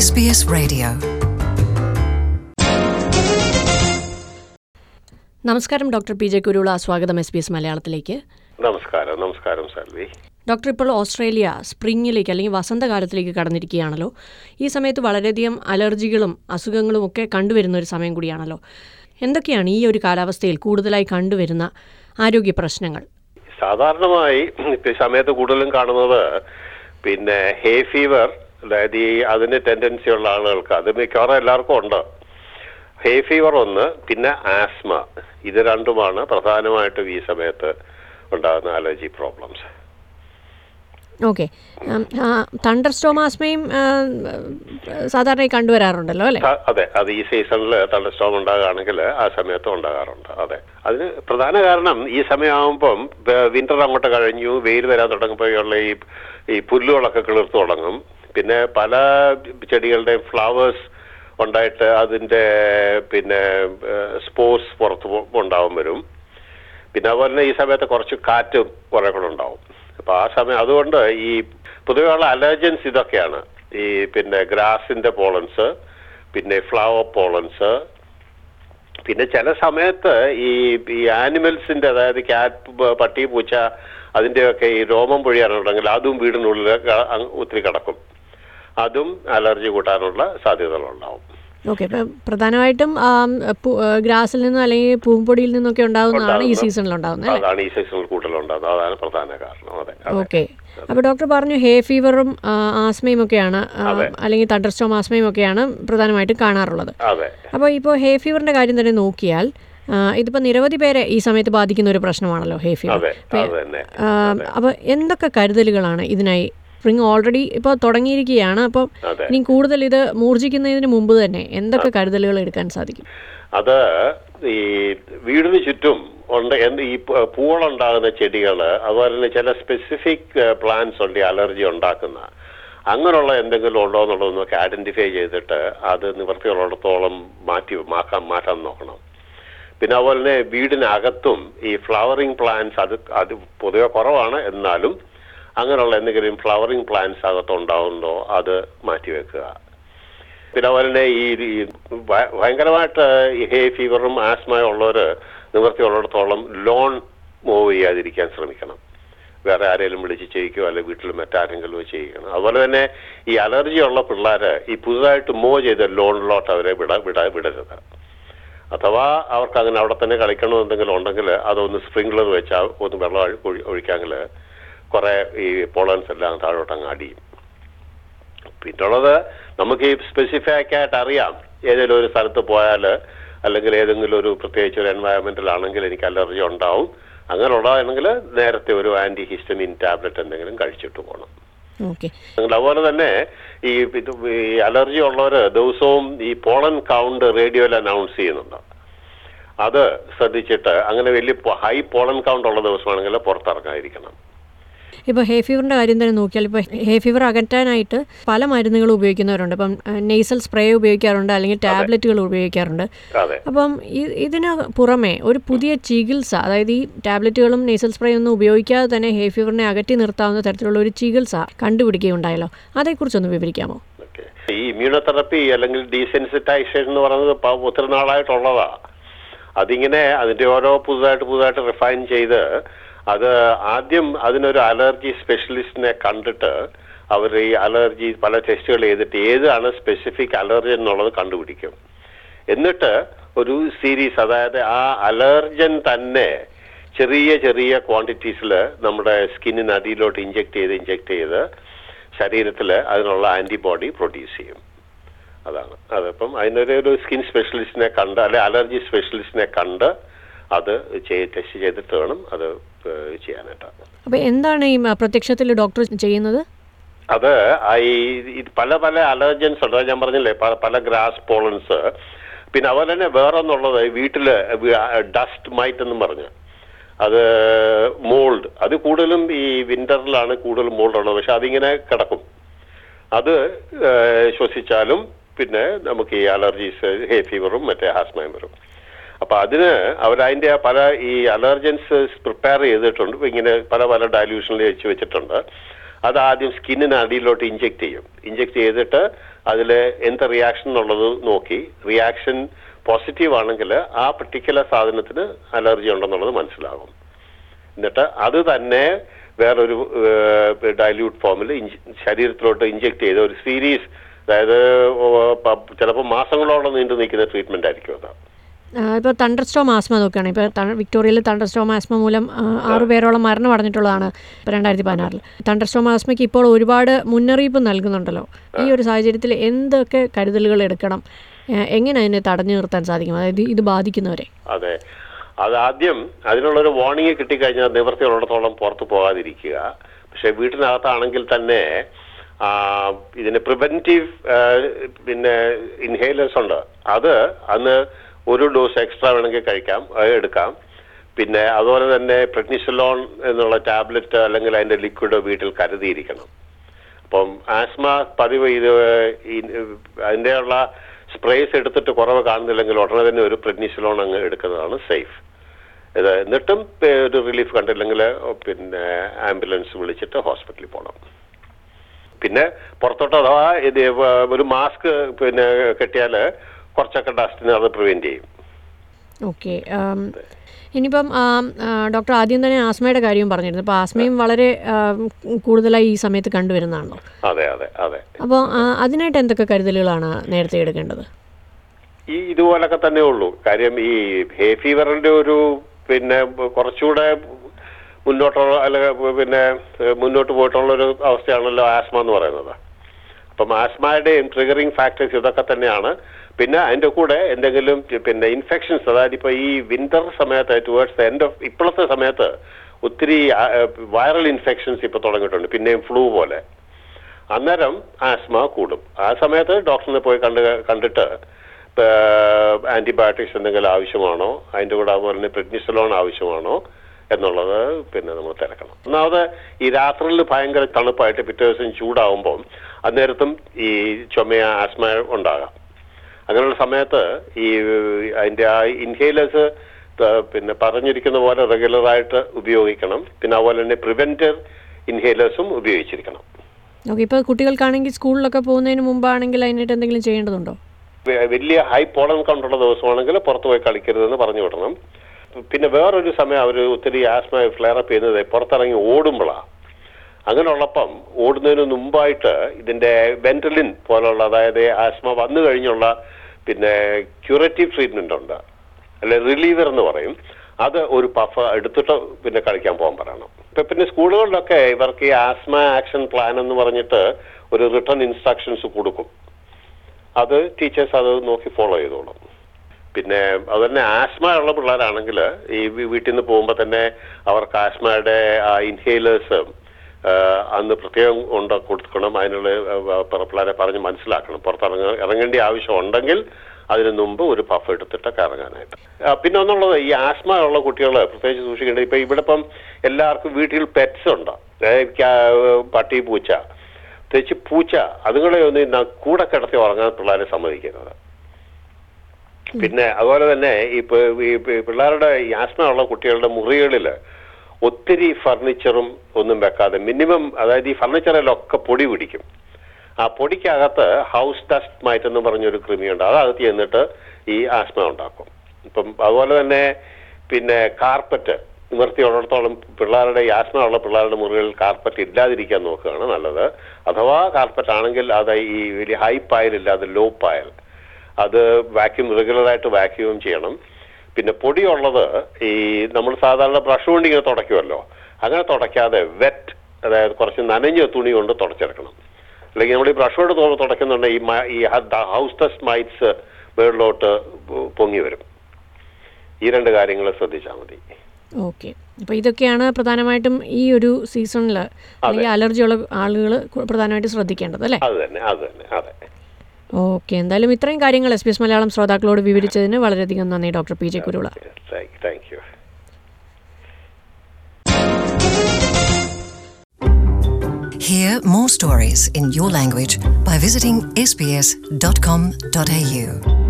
SBS Radio. നമസ്കാരം doctor P J Kurula സ്വാഗതം S B S മലയാളത്തിലേക്ക് നമസ്കാരം നമസ്കാരം സാൽവി ഡോക്ടർ ഇപ്പോൾ ഓസ്ട്രേലിയ സ്പ്രിങ്ങിലേക്ക് അല്ലെങ്കിൽ വസന്തകാലത്തിലേക്ക് കടന്നിരിക്കുകയാണല്ലോ ഈ സമയത്ത് വളരെയധികം അലർജികളും അസുഖങ്ങളും ഒക്കെ കണ്ടുവരുന്ന ഒരു സമയം കൂടിയാണല്ലോ എന്തൊക്കെയാണ് ഈ ഒരു കാലാവസ്ഥയിൽ കൂടുതലായി കണ്ടുവരുന്ന ആരോഗ്യ പ്രശ്നങ്ങൾ സാധാരണമായി ഇപ്പൊ ഈ സമയത്ത് കൂടുതലും കാണുന്നത് പിന്നെ ഹേ ഫീവർ അതായത് ഈ അതിന് ടെൻഡൻസി ഉള്ള ആളുകൾക്ക് അത് മിക്കവാറും എല്ലാവർക്കും ഉണ്ട് ഹേ ഫീവർ ഒന്ന് പിന്നെ ആസ്മ ഇത് രണ്ടുമാണ് പ്രധാനമായിട്ടും ഈ സമയത്ത് ഉണ്ടാകുന്ന അലർജി പ്രോബ്ലംസ് ഓക്കെ തണ്ടർ സ്റ്റോമാസ്മയും സാധാരണയായി കണ്ടുവരാറുണ്ടല്ലോ അല്ലേ ത- അതെ അത് ഈ സീസണിൽ തണ്ടർസ്റ്റോം ഉണ്ടാകുകയാണെങ്കിൽ ആ സമയത്ത് ഉണ്ടാകാറുണ്ട് അതെ അതിന് പ്രധാന കാരണം ഈ സമയമാകുമ്പം വിന്റർ അങ്ങോട്ട് കഴിഞ്ഞു വെയിൽ വരാൻ തുടങ്ങുമ്പോഴുള്ള ഈ ഈ പുല്ലുകളൊക്കെ കിളിർത്തു തുടങ്ങും പിന്നെ പല ചെടികളുടെയും ഫ്ലവേഴ്സ് ഉണ്ടായിട്ട് അതിന്റെ പിന്നെ സ്പോർട്സ് പുറത്ത് പോ- ഉണ്ടാവും വരും പിന്നെ അതുപോലെ തന്നെ ഈ സമയത്ത് കുറച്ച് കാറ്റും കുറെ കൂടെ ഉണ്ടാവും അപ്പൊ ആ സമയം അതുകൊണ്ട് ഈ പൊതുവെയുള്ള അലർജൻസ് ഇതൊക്കെയാണ് ഈ പിന്നെ ഗ്രാസിന്റെ പോളൻസ് പിന്നെ ഫ്ലവർ പോളൻസ് പിന്നെ ചില സമയത്ത് ഈ ഈ ആനിമൽസിന്റെ അതായത് ക്യാറ്റ് പട്ടി പൂച്ച അതിന്റെയൊക്കെ ഈ രോമം പൊഴിയാനുണ്ടെങ്കിൽ അതും വീടിനുള്ളിൽ ക- അങ്ങ് ഒത്തിരി കിടക്കും അതും അലർജി കൂട്ടാനുള്ള സാധ്യതകളുണ്ടാവും ഓക്കെ ഇപ്പം പ്രധാനമായിട്ടും ആം, പു- ആ, ഗ്രാസിൽ നിന്നും അല്ലെങ്കിൽ പൂമ്പൊടിയിൽ നിന്നൊക്കെ ഉണ്ടാകുന്നതാണ് ഈ ഉണ്ടാകുന്ന- സീസണിൽ ഉണ്ടാകുന്നത് അല്ലേ അതാണ് ഈ സീസണിൽ കൂടുതലുണ്ടാകുന്നത് അതാണ് പ്രധാന കാരണം അതെ അതെ ഓക്കെ അപ്പോൾ ഡോക്ടർ പറഞ്ഞു ഹേ ഫീവറും ആ, ആസ്മയും ഒക്കെയാണ് ആ, അതെ. അല്ലെങ്കിൽ തണ്ടർസ്റ്റോം ആസ്മയും ഒക്കെയാണ് പ്രധാനമായിട്ടും കാണാറുള്ളത് അതെ അപ്പോൾ ഇപ്പോൾ ഹേ ഫീവറിന്റെ കാര്യം തന്നെ നോക്കിയാൽ ആ, ഇതിപ്പോൾ നിരവധി പേരെ ഈ സമയത്ത് ബാധിക്കുന്ന ഒരു പ്രശ്നമാണല്ലോ ഹേ ഫീവർ അതെ അത് തന്നെ അപ്പോൾ എന്തൊക്കെ കരുതലുകളാണ് ഇതിനായി സ്പ്രിങ് ഓൾറെഡി ഇപ്പോൾ തുടങ്ങിയിരിക്കുകയാണ് അപ്പോൾ അതെ. ഇനി കൂടുതൽ ഇത് മൂർജിക്കുന്നതിന് മുമ്പ് തന്നെ എന്തൊക്കെ കരുതലുകൾ എടുക്കാൻ സാധിക്കും അത് ഈ വീടിന് ചുറ്റും ഉണ്ട് എന്ത് ഈ പ- പൂവുകളുണ്ടാകുന്ന ചെടികൾ അതുപോലെ തന്നെ ചില സ്പെസിഫിക് പ്ലാന്റ്സ് ഉണ്ട് ഈ അലർജി ഉണ്ടാക്കുന്ന അങ്ങനെയുള്ള എന്തെങ്കിലും ഉണ്ടോ എന്നുള്ളതൊന്നൊക്കെ ഐഡന്റിഫൈ ചെയ്തിട്ട് അത് നിവൃത്തിയുള്ളിടത്തോളം മാറ്റി മാക്കാൻ മാറ്റാൻ നോക്കണം പിന്നെ അതുപോലെ തന്നെ വീടിനകത്തും ഈ ഫ്ലവറിങ് പ്ലാന്റ്സ് അത് അത് പൊതുവെ കുറവാണ് എന്നാലും അങ്ങനെയുള്ള എന്തെങ്കിലും ഫ്ലവറിങ് പ്ലാന്റ്സ് അകത്തുണ്ടാവുന്നുണ്ടോ അത് മാറ്റിവെക്കുക പിന്നെ അതുപോലെ തന്നെ ഈ ഈ ഭ- ഭയങ്കരമായിട്ട് ഈ ഹേ ഫീവറും ആസ്മയും ഉള്ളവർ നിവൃത്തിയുള്ളിടത്തോളം ലോൺ മൂവ് ചെയ്യാതിരിക്കാൻ ശ്രമിക്കണം വേറെ ആരെങ്കിലും വിളിച്ച് ചെയ്യിക്കുകയോ അല്ലെങ്കിൽ വീട്ടിൽ മറ്റാരെങ്കിലും ചെയ്യിക്കണം അതുപോലെ തന്നെ ഈ അലർജി ഉള്ള പിള്ളേർ ഈ പുതുതായിട്ട് മൂവ് ചെയ്ത ലോണിലോട്ട് അവരെ വിട വിട വിടരുത് അഥവാ അവർക്ക് അങ്ങനെ അവിടെ തന്നെ കളിക്കണം എന്തെങ്കിലും ഉണ്ടെങ്കിൽ അതൊന്ന് സ്പ്രിംഗ്ലർ വെച്ചാൽ ഒന്ന് വെള്ളം ഒഴി- ഒഴി- ഒഴിക്കാമെങ്കിൽ കുറെ ഈ പോളൻസ് എല്ലാം താഴോട്ട് അങ്ങ് അടിയും പിന്നുള്ളത് നമുക്ക് ഈ സ്പെസിഫിക് ആയിട്ട് അറിയാം ഏതെങ്കിലും ഒരു സ്ഥലത്ത് പോയാൽ അല്ലെങ്കിൽ ഏതെങ്കിലും ഒരു പ്രത്യേകിച്ച് ഒരു എൻവയറമെന്റിൽ ആണെങ്കിൽ എനിക്ക് അലർജി ഉണ്ടാവും അങ്ങനെയുള്ളതാണെങ്കിൽ നേരത്തെ ഒരു ആന്റി ഹിസ്റ്റമിൻ ടാബ്ലറ്റ് എന്തെങ്കിലും കഴിച്ചിട്ട് പോകണം ഓക്കെ നിങ്ങൾ അതുപോലെ തന്നെ ഈ ഇത് ഈ അലർജി ഉള്ളവർ ദിവസവും ഈ പോളൻ കൗണ്ട് റേഡിയോയിൽ അനൗൺസ് ചെയ്യുന്നുണ്ട് അത് ശ്രദ്ധിച്ചിട്ട് അങ്ങനെ വലിയ ഹൈ പോളൻ കൗണ്ട് ഉള്ള ദിവസമാണെങ്കിൽ പുറത്തിറങ്ങാതിരിക്കണം ഇപ്പോൾ ഹേ ഫീവറിൻ്റെ കാര്യം തന്നെ നോക്കിയാൽ ഇപ്പോൾ ഹേ ഫീവർ അകറ്റാനായിട്ട് പല മരുന്നുകളും ഉപയോഗിക്കുന്നവരുണ്ട് ഇപ്പം നെയ്സൽ സ്പ്രേ ഉപയോഗിക്കാറുണ്ട് അല്ലെങ്കിൽ ടാബ്ലറ്റുകൾ ഉപയോഗിക്കാറുണ്ട് അതെ അപ്പം ഇ- ഇതിന് പുറമെ ഒരു പുതിയ ചികിത്സ അതായത് ഈ ടാബ്ലറ്റുകളും നേസൽ സ്പ്രേ ഒന്നും ഉപയോഗിക്കാതെ തന്നെ ഹേ ഫീവറിനെ അകറ്റി നിർത്താവുന്ന തരത്തിലുള്ള ഒരു ചികിത്സ കണ്ടുപിടിക്കുകയുണ്ടായല്ലോ അതേക്കുറിച്ചൊന്ന് വിവരിക്കാമോ ഓക്കെ ഈ ഇമ്മ്യൂണോതെറപ്പി അല്ലെങ്കിൽ ഡീസെൻസിറ്റൈസേഷൻ എന്ന് പറയുന്നത് പ- ഒത്തിരി നാളായിട്ടുള്ളതാ അതിങ്ങനെ അതിന്റെ ഓരോ പുതുതായിട്ട് പുതുതായിട്ട് റിഫൈൻ ചെയ്ത് അത് ആദ്യം അതിനൊരു അലർജി സ്പെഷ്യലിസ്റ്റിനെ കണ്ടിട്ട് അവർ ഈ അലർജി പല ടെസ്റ്റുകൾ ചെയ്തിട്ട് ഏതാണ് സ്പെസിഫിക് അലർജൻ എന്നുള്ളത് കണ്ടുപിടിക്കും എന്നിട്ട് ഒരു സീരീസ് അതായത് ആ അലർജൻ തന്നെ ചെറിയ ചെറിയ ക്വാണ്ടിറ്റീസിൽ നമ്മുടെ സ്കിന്നിന് അടിയിലോട്ട് ഇഞ്ചെക്ട് ചെയ്ത് ഇഞ്ചെക്ട് ചെയ്ത് ശരീരത്തിൽ അതിനുള്ള ആന്റിബോഡി പ്രൊഡ്യൂസ് ചെയ്യും അതാണ് അതിപ്പം അതിനൊരു ഒരു സ്കിൻ സ്പെഷ്യലിസ്റ്റിനെ കണ്ട് അല്ലെ അലർജി സ്പെഷ്യലിസ്റ്റിനെ കണ്ട് അത് ചെയ് ടെസ്റ്റ് ചെയ്തിട്ട് വേണം അത് ഏഹ് ചെയ്യാനായിട്ട് അപ്പോൾ എന്താണ് ഈ മ- പ്രത്യക്ഷത്തിൽ ഡോക്ടർ ചെയ്യുന്നത് അത് ആ ഈ ഈ പല പല അലർജൻസ് ഉണ്ട് അത് ഞാൻ പറഞ്ഞില്ലേ പല പല ഗ്രാസ് പോളൻസ് പിന്നെ അതുപോലെ തന്നെ വേറൊന്നുള്ളത് വീട്ടില് ഡസ്റ്റ് മൈറ്റ് എന്നും പറഞ്ഞു അത് മോൾഡ് അത് കൂടുതലും ഈ വിന്ററിലാണ് കൂടുതൽ മോൾഡ് ഉള്ളത് പക്ഷെ അതിങ്ങനെ കിടക്കും അത് ഏഹ്, ശ്വസിച്ചാലും പിന്നെ നമുക്ക് ഈ അലർജീസ് ഹേ ഫീവറും മറ്റേ ആസ്മയും വരും അപ്പൊ അതിന് അവരതിന്റെ ആ പല ഈ അലർജൻസ് പ്രിപ്പയർ ചെയ്തിട്ടുണ്ട് ഇപ്പൊ ഇങ്ങനെ പല പല ഡയല്യൂഷനിൽ വെച്ച് വെച്ചിട്ടുണ്ട് അത് ആദ്യം സ്കിന്നിന് അടിയിലോട്ട് ഇഞ്ചെക്ട് ചെയ്യും ഇഞ്ചെക്ട് ചെയ്തിട്ട് അതിൽ എന്ത് റിയാക്ഷൻ എന്നുള്ളത് നോക്കി റിയാക്ഷൻ പോസിറ്റീവ് ആണെങ്കിൽ ആ പർട്ടിക്കുലർ സാധനത്തിന് അലർജി ഉണ്ടെന്നുള്ളത് മനസ്സിലാകും എന്നിട്ട് അത് തന്നെ വേറൊരു ഡൈല്യൂട്ട് ഫോമിൽ ശരീരത്തിലോട്ട് ഇഞ്ചെക്ട് ചെയ്ത് ഒരു സീരീസ് അതായത് ചിലപ്പോൾ മാസങ്ങളോളം നീണ്ടു നിൽക്കുന്ന ട്രീറ്റ്മെന്റ് ആയിരിക്കും അത് ഇപ്പോൾ തണ്ടർ സ്റ്റോം ആസ്മ നോക്കുകയാണ് ഇപ്പോൾ വിക്ടോറിയയിൽ തണ്ടർ സ്റ്റോം ആസ്മ മൂലം ആ, ആറ് പേരോളം മരണം അടഞ്ഞിട്ടുള്ളതാണ് ഇപ്പോൾ രണ്ടായിരത്തി പതിനാറിൽ തണ്ടർ സ്റ്റോം ആസ്മയ്ക്ക് ഇപ്പോൾ ഒരുപാട് മുന്നറിയിപ്പ് നൽകുന്നുണ്ടല്ലോ ഈ ഒരു സാഹചര്യത്തിൽ എന്തൊക്കെ കരുതലുകൾ എടുക്കണം ആ, എങ്ങനെ അതിനെ തടഞ്ഞു നിർത്താൻ സാധിക്കും അതായത് ഇത് ബാധിക്കുന്നവരെ അതെ അത് ആദ്യം അതിനുള്ളൊരു വാർണിംഗ് കിട്ടിക്കഴിഞ്ഞാൽ നിവൃത്തിയുള്ളിടത്തോളം പുറത്ത് പോകാതിരിക്കുക പക്ഷെ വീട്ടിനകത്താണെങ്കിൽ തന്നെ ആ, ഇതിന് പ്രിവെന്റീവ് പിന്നെ ഇൻഹേലേഴ്സ് ഉണ്ട് അത് അന്ന് ഒരു ഡോസ് എക്സ്ട്രാ വേണമെങ്കിൽ കഴിക്കാം അത് എടുക്കാം പിന്നെ അതുപോലെ തന്നെ പ്രെഗ്നിസലോൺ എന്നുള്ള ടാബ്ലറ്റ് അല്ലെങ്കിൽ അതിന്റെ ലിക്വിഡ് വീട്ടിൽ കരുതിയിരിക്കണം അപ്പം ആസ്മ പതിവ് ഇത് ഈ അതിൻ്റെ ഉള്ള സ്പ്രേസ് എടുത്തിട്ട് കുറവ് കാണുന്നില്ലെങ്കിൽ ഉടനെ തന്നെ ഒരു പ്രെഗ്നിസലോൺ അങ്ങ് എടുക്കുന്നതാണ് സേഫ് ഇത് എന്നിട്ടും പേ- ഒരു റിലീഫ് കണ്ടില്ലെങ്കിൽ പിന്നെ ആംബുലൻസ് വിളിച്ചിട്ട് ഹോസ്പിറ്റലിൽ പോകണം പിന്നെ പുറത്തോട്ട് അഥവാ ഇത് വ- ഒരു മാസ്ക് പിന്നെ കെട്ടിയാൽ കുറച്ചൊക്കെ ഡസ്റ്റിനെ അത് പ്രിവെന്റ് ചെയ്യും ഓക്കെ ഇനിയിപ്പം ആം, ആ, ഡോക്ടർ ആദ്യം തന്നെ ആസ്മയുടെ കാര്യവും പറഞ്ഞിരുന്നു അപ്പോൾ ആസ്മയും വളരെ ആം, കൂടുതലായി ഈ സമയത്ത് കണ്ടുവരുന്നതാണല്ലോ അതെ അതെ അതെ അപ്പോൾ ആ, അതിനായിട്ട് എന്തൊക്കെ കരുതലുകളാണ് നേരത്തെ എടുക്കേണ്ടത് ഈ ഇതുപോലൊക്കെ തന്നെ ഉള്ളൂ കാര്യം ഈ ഹേ ഫീവറിന്റെ ഒരു പിന്നെ കുറച്ചുകൂടെ മുന്നോട്ടുള്ള അല്ലെങ്കിൽ പിന്നെ ഏഹ് മുന്നോട്ട് പോയിട്ടുള്ള ഒരു അവസ്ഥയാണല്ലോ ആസ്മ എന്ന് പറയുന്നത് അപ്പം ആസ്മയുടെയും ട്രിഗറിങ് ഫാക്ടേഴ്സ് ഇതൊക്കെ തന്നെയാണ് പിന്നെ അതിന്റെ കൂടെ എന്തെങ്കിലും പിന്നെ ഇൻഫെക്ഷൻസ് അതായത് ഇപ്പൊ ഈ വിന്റർ സമയത്ത് ടുവേർഡ്സ് എൻഡ് ഓഫ് ഇപ്പോഴത്തെ സമയത്ത് ഒത്തിരി വൈറൽ ഇൻഫെക്ഷൻസ് ഇപ്പൊ തുടങ്ങിയിട്ടുണ്ട് പിന്നെയും ഫ്ലൂ പോലെ അന്നേരം ആസ്മ കൂടും ആ സമയത്ത് ഡോക്ടറിനെ പോയി കണ്ട് കണ്ടിട്ട് ആന്റിബയോട്ടിക്സ് എന്തെങ്കിലും ആവശ്യമാണോ അതിന്റെ കൂടെ അതുപോലെ തന്നെ പ്രെഗ്നിസലോൺ ആവശ്യമാണോ എന്നുള്ളത് പിന്നെ നമ്മൾ തിരക്കണം ഒന്നാമത് ഈ രാത്രിയിൽ ഭയങ്കര തണുപ്പായിട്ട് പിറ്റേ ദിവസം ചൂടാവുമ്പോൾ അന്നേരത്തും ഈ ചുമയ ആസ്മ ഉണ്ടാകാം അങ്ങനെയുള്ള സമയത്ത് ഈ അതിന്റെ ആ ഇൻഹേലേഴ്സ് പിന്നെ പറഞ്ഞിരിക്കുന്ന പോലെ റെഗുലറായിട്ട് ഉപയോഗിക്കണം പിന്നെ അതുപോലെ തന്നെ പ്രിവെന്റർ ഇൻഹേലേഴ്സും ഉപയോഗിച്ചിരിക്കണം ഓക്കെ ഇപ്പോൾ കുട്ടികൾക്കാണെങ്കിൽ സ്കൂളിലൊക്കെ പോകുന്നതിന് മുമ്പാണെങ്കിൽ അതിനായിട്ട് എന്തെങ്കിലും ചെയ്യേണ്ടതുണ്ടോ വെ- വലിയ ഹൈ പോളൻ കൗണ്ടുള്ള ദിവസമാണെങ്കിൽ പുറത്ത് പോയി കളിക്കരുതെന്ന് പറഞ്ഞു വിടണം പിന്നെ വേറൊരു സമയം അവർ ഒത്തിരി ആസ്മ ഫ്ലെയറപ്പ് ചെയ്യുന്നത് പുറത്തിറങ്ങി ഓടുമ്പോഴാണ് അങ്ങനെയുള്ളപ്പം ഓടുന്നതിന് മുമ്പായിട്ട് ഇതിന്റെ വെന്റലിൻ പോലുള്ള അതായത് ആസ്മ വന്നു കഴിഞ്ഞുള്ള പിന്നെ ക്യൂറേറ്റീവ് ട്രീറ്റ്മെന്റ് ഉണ്ട് അല്ലെ റിലീവർ എന്ന് പറയും അത് ഒരു പഫ് എടുത്തിട്ട് പിന്നെ കളിക്കാൻ പോകാൻ പറയണം ഇപ്പൊ പിന്നെ സ്കൂളുകളിലൊക്കെ ഇവർക്ക് ഈ ആസ്മ ആക്ഷൻ പ്ലാൻ എന്ന് പറഞ്ഞിട്ട് ഒരു റിട്ടേൺ ഇൻസ്ട്രക്ഷൻസ് കൊടുക്കും അത് ടീച്ചേഴ്സ് അത് നോക്കി ഫോളോ ചെയ്തോളും പിന്നെ അതുതന്നെ ആസ്മ ഉള്ള പിള്ളേരാണെങ്കിൽ ഈ വീ- വീട്ടിൽ നിന്ന് പോകുമ്പോൾ തന്നെ അവർക്ക് ആസ്മയുടെ ആ ഇൻഹേലേഴ്സ് അന്ന് പ്രത്യേകം ഉണ്ട് കൊടുക്കണം അതിനുള്ള ആ, പ- പിള്ളേരെ പറഞ്ഞ് മനസ്സിലാക്കണം പുറത്തിറങ്ങ ഇറങ്ങേണ്ട ആവശ്യം ഉണ്ടെങ്കിൽ അതിന് മുമ്പ് ഒരു പഫ് എടുത്തിട്ടൊക്കെ ഇറങ്ങാനായിട്ട് ആ, പിന്നെ ഒന്നുള്ളത് ഈ ആസ്മ ഉള്ള കുട്ടികൾ പ്രത്യേകിച്ച് സൂക്ഷിക്കേണ്ടത് ഇപ്പൊ ഇവിടെ ഇപ്പം എല്ലാവർക്കും വീട്ടിൽ പെറ്റ്സ് ഉണ്ട് അതായത് ക്യാ- പട്ടി പൂച്ച പ്രത്യേകിച്ച് പൂച്ച അതുങ്ങളെ ഒന്ന് ന- കൂടെ കിടത്തി ഉറങ്ങാൻ പിള്ളേരെ സമ്മതിക്കുന്നത് പിന്നെ അതുപോലെ തന്നെ ഈ പി- ഈ പി- പിള്ളേരുടെ ഈ ആസ്മ ഉള്ള കുട്ടികളുടെ മുറികളിൽ ഒത്തിരി ഫർണിച്ചറും ഒന്നും വെക്കാതെ മിനിമം അതായത് ഈ ഫർണിച്ചറിലൊക്കെ പൊടി പിടിക്കും ആ പൊടിക്കകത്ത് ഹൗസ് ഡസ്റ്റ് മൈറ്റ് എന്ന് പറഞ്ഞൊരു കൃമിയുണ്ട് അതകത്ത് ചെന്നിട്ട് ഈ ആസ്മ ഉണ്ടാക്കും ഇപ്പം അതുപോലെ തന്നെ പിന്നെ കാർപ്പറ്റ് നിവർത്തിയുള്ളിടത്തോളം പിള്ളേരുടെ ഈ ആസ്മ ഉള്ള പിള്ളേരുടെ മുറികളിൽ കാർപ്പറ്റ് ഇല്ലാതിരിക്കാൻ നോക്കുകയാണ് നല്ലത് അഥവാ കാർപ്പറ്റ് ആണെങ്കിൽ അത് ഈ വലിയ ഹൈ പായൽ ഇല്ലാതെ ലോ പായൽ അത് വാക്യൂം റെഗുലറായിട്ട് വാക്യൂം ചെയ്യണം പിന്നെ പൊടിയുള്ളത് ഈ നമ്മൾ സാധാരണ ബ്രഷ് കൊണ്ട് ഇങ്ങനെ തുടയ്ക്കുമല്ലോ അങ്ങനെ തുടയ്ക്കാതെ വെറ്റ് അതായത് കുറച്ച് നനഞ്ഞ തുണി കൊണ്ട് തുടച്ചെടുക്കണം അല്ലെങ്കിൽ നമ്മൾ ഈ ബ്രഷ് കൊണ്ട് തു- തുടയ്ക്കുന്നുണ്ടെങ്കിൽ ഈ മ- ഈ ഹൗസ് ഡസ്റ്റ് മൈറ്റ്സ് മുകളിലോട്ട് പൊങ്ങി വരും ഈ രണ്ട് കാര്യങ്ങൾ ശ്രദ്ധിച്ചാൽ മതി ഓക്കെ അപ്പോൾ ഇതൊക്കെയാണ് പ്രധാനമായിട്ടും ഈ ഒരു സീസണിൽ അല്ലെങ്കിൽ അലർജിയുള്ള ആളുകൾ പ്രധാനമായിട്ട് ശ്രദ്ധിക്കേണ്ടത് അല്ലേ അത് തന്നെ അത് തന്നെ അതെ ഓക്കെ എന്തായാലും ഇത്രയും കാര്യങ്ങൾ എസ് ബി എസ് മലയാളം ശ്രോതാക്കളോട് വിവരിച്ചതിന് വളരെയധികം നന്ദി doctor P J Kurula thank you Hear more stories in your language by visiting sbs.com.au.